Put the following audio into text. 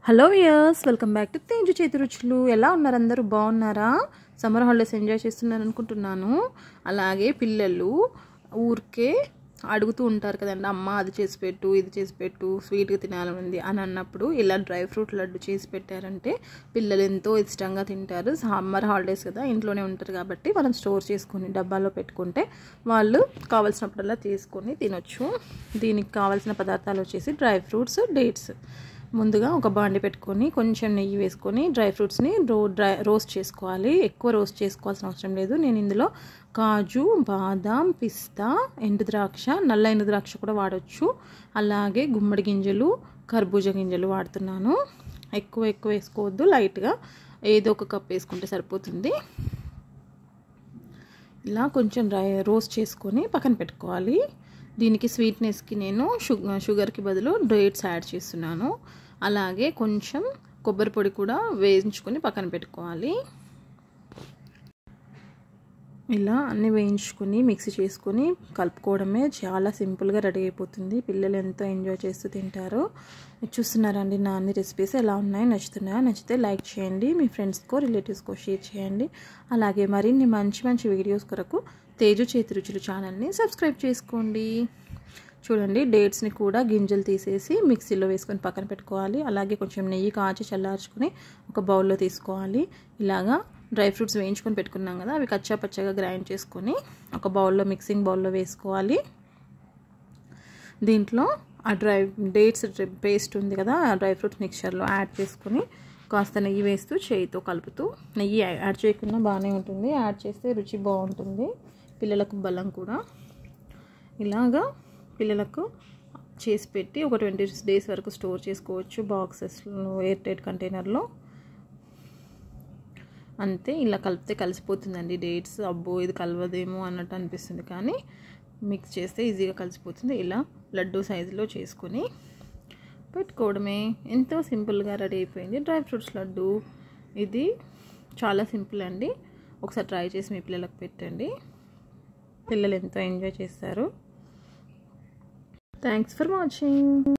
hello యర్స్ welcome back to Teju చేతి రుచులు ఎలా ఉన్నారు అందరూ బాగున్నారా సమ్మర్ హాలిడేస్ ఎంజాయ్ చేస్తున్నారు అనుకుంటున్నాను అలాగే పిల్లలు ఊరికే అడుగుతూ ఉంటారు కదండి అమ్మ అది చేసి పెట్టు ఇది చేసి పెట్టు స్వీట్గా తినాలని అని అన్నప్పుడు ఇలా డ్రై ఫ్రూట్ లడ్డు చేసి పెట్టారంటే పిల్లలు ఎంతో ఇష్టంగా తింటారు సమ్మర్ హాలిడేస్ కదా ఇంట్లోనే ఉంటారు కాబట్టి మనం స్టోర్ చేసుకొని డబ్బాలో పెట్టుకుంటే వాళ్ళు కావాల్సినప్పుడల్లా తీసుకొని తినొచ్చు దీనికి కావాల్సిన పదార్థాలు వచ్చేసి డ్రై ఫ్రూట్స్ డేట్స్ ముందుగా ఒక బాండి పెట్టుకొని కొంచెం నెయ్యి వేసుకొని డ్రై ఫ్రూట్స్ని రో డ్రై రోస్ట్ చేసుకోవాలి ఎక్కువ రోస్ట్ చేసుకోవాల్సిన అవసరం లేదు నేను ఇందులో కాజు బాదాం పిస్తా ఎండు ద్రాక్ష నల్ల ఎండు ద్రాక్ష కూడా వాడచ్చు అలాగే గుమ్మడి గింజలు కర్బూజా గింజలు వాడుతున్నాను ఎక్కువ ఎక్కువ వేసుకోవద్దు లైట్గా ఏదో ఒక కప్ వేసుకుంటే సరిపోతుంది ఇలా కొంచెం డ్రై రోస్ట్ చేసుకొని పక్కన పెట్టుకోవాలి దీనికి స్వీట్నెస్కి నేను షుగర్ షుగర్కి బదులు డేట్స్ యాడ్ చేస్తున్నాను అలాగే కొంచెం కొబ్బరి పొడి కూడా వేయించుకొని పక్కన పెట్టుకోవాలి ఇలా అన్నీ వేయించుకొని మిక్సీ చేసుకొని కలుపుకోవడమే చాలా సింపుల్గా రెడీ అయిపోతుంది పిల్లలు ఎంతో ఎంజాయ్ చేస్తూ తింటారు చూస్తున్నారండి నా అన్ని రెసిపీస్ ఎలా ఉన్నాయి నచ్చుతున్నాయా నచ్చితే లైక్ చేయండి మీ ఫ్రెండ్స్కో రిలేటివ్స్కో షేర్ చేయండి అలాగే మరిన్ని మంచి మంచి వీడియోస్ కొరకు తేజు చేతి రుచులు ఛానల్ని సబ్స్క్రైబ్ చేసుకోండి చూడండి డేట్స్ని కూడా గింజలు తీసేసి మిక్సీలో వేసుకొని పక్కన పెట్టుకోవాలి అలాగే కొంచెం నెయ్యి కాచి చల్లార్చుకొని ఒక బౌల్లో తీసుకోవాలి ఇలాగా డ్రై ఫ్రూట్స్ వేయించుకొని పెట్టుకున్నాం కదా అవి కచ్చా పచ్చగా గ్రైండ్ చేసుకొని ఒక బౌల్లో మిక్సింగ్ బౌల్లో వేసుకోవాలి దీంట్లో ఆ డ్రై డేట్స్ పేస్ట్ ఉంది కదా ఆ డ్రై ఫ్రూట్స్ మిక్చర్లో యాడ్ చేసుకొని కాస్త నెయ్యి వేస్తూ చేయితో కలుపుతూ నెయ్యి యాడ్ చేయకుండా బాగానే ఉంటుంది యాడ్ చేస్తే రుచి బాగుంటుంది పిల్లలకు బలం కూడా ఇలాగా పిల్లలకు చేసి పెట్టి ఒక ట్వంటీ డేస్ వరకు స్టోర్ చేసుకోవచ్చు బాక్సెస్లో ఎయిర్ టైట్ కంటైనర్లో అంతే ఇలా కలిపితే కలిసిపోతుందండి డేట్స్ అబ్బో ఇది కలవదేమో అన్నట్టు అనిపిస్తుంది కానీ మిక్స్ చేస్తే ఈజీగా కలిసిపోతుంది ఇలా లడ్డు సైజులో చేసుకొని పెట్టుకోవడమే ఎంతో సింపుల్గా రెడీ అయిపోయింది డ్రై ఫ్రూట్స్ లడ్డు ఇది చాలా సింపుల్ అండి ఒకసారి ట్రై చేసి మీ పిల్లలకు పెట్టండి పిల్లలు ఎంతో ఎంజాయ్ చేస్తారు థ్యాంక్స్ ఫర్ వాచింగ్